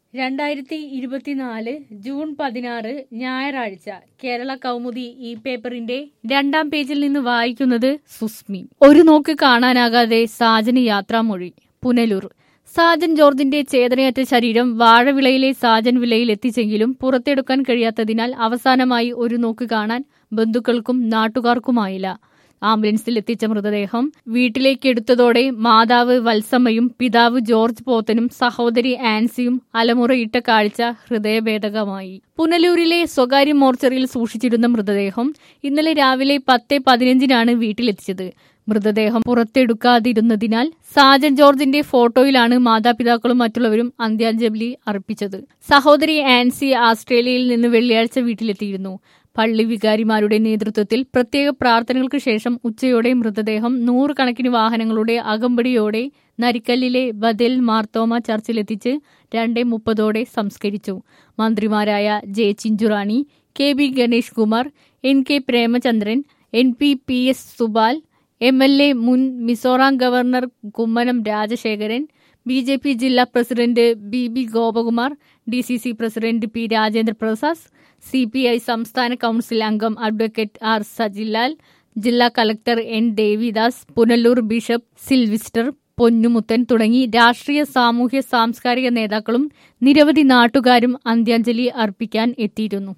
രണ്ടായിരത്തി ഇരുപത്തിനാല് ജൂൺ പതിനാറ് ഞായറാഴ്ച കേരള കൗമുദി ഈ പേപ്പറിന്റെ രണ്ടാം പേജിൽ നിന്ന് വായിക്കുന്നത് സുസ്മി ഒരു നോക്ക് കാണാനാകാതെ സാജന് യാത്രാമൊഴി പുനലൂർ സാജൻ ജോർജിന്റെ ചേതനയറ്റ ശരീരം വാഴവിളയിലെ സാജൻ വിലയിൽ എത്തിച്ചെങ്കിലും പുറത്തെടുക്കാൻ കഴിയാത്തതിനാൽ അവസാനമായി ഒരു നോക്ക് കാണാൻ ബന്ധുക്കൾക്കും നാട്ടുകാർക്കുമായില്ല ആംബുലൻസിൽ എത്തിച്ച മൃതദേഹം വീട്ടിലേക്ക് എടുത്തതോടെ മാതാവ് വത്സമ്മയും പിതാവ് ജോർജ് പോത്തനും സഹോദരി ആൻസിയും അലമുറയിട്ട കാഴ്ച ഹൃദയഭേദകമായി പുനലൂരിലെ സ്വകാര്യ മോർച്ചറിയിൽ സൂക്ഷിച്ചിരുന്ന മൃതദേഹം ഇന്നലെ രാവിലെ പത്ത് പതിനഞ്ചിനാണ് വീട്ടിലെത്തിച്ചത് മൃതദേഹം പുറത്തെടുക്കാതിരുന്നതിനാൽ സാജൻ ജോർജിന്റെ ഫോട്ടോയിലാണ് മാതാപിതാക്കളും മറ്റുള്ളവരും അന്ത്യാഞ്ജലി അർപ്പിച്ചത് സഹോദരി ആൻസി ആസ്ട്രേലിയയിൽ നിന്ന് വെള്ളിയാഴ്ച വീട്ടിലെത്തിയിരുന്നു പള്ളി വികാരിമാരുടെ നേതൃത്വത്തിൽ പ്രത്യേക പ്രാർത്ഥനകൾക്ക് ശേഷം ഉച്ചയോടെ മൃതദേഹം നൂറുകണക്കിന് വാഹനങ്ങളുടെ അകമ്പടിയോടെ നരിക്കല്ലിലെ ബദൽ മാർത്തോമ ചർച്ചിലെത്തിച്ച് രണ്ടേ മുപ്പതോടെ സംസ്കരിച്ചു മന്ത്രിമാരായ J Chinchurani K B Ganesh Kumar N K Premachandran N P P S Subal M L A മുൻ Mizoram governor Kummanam Rajasekharan B J P ജില്ലാ president B B Gopakumar D C C president P Rajendra Prasad C P I സംസ്ഥാന കൌൺസിൽ അംഗം അഡ്വക്കേറ്റ് ആർ സജിലാൽ ജില്ലാ collector N Devidas Punalur bishop Silvester Ponnumuthan തുടങ്ങി രാഷ്ട്രീയ സാമൂഹ്യ സാംസ്കാരിക നേതാക്കളും നിരവധി നാട്ടുകാരും അന്ത്യാഞ്ജലി അർപ്പിക്കാൻ എത്തിയിരുന്നു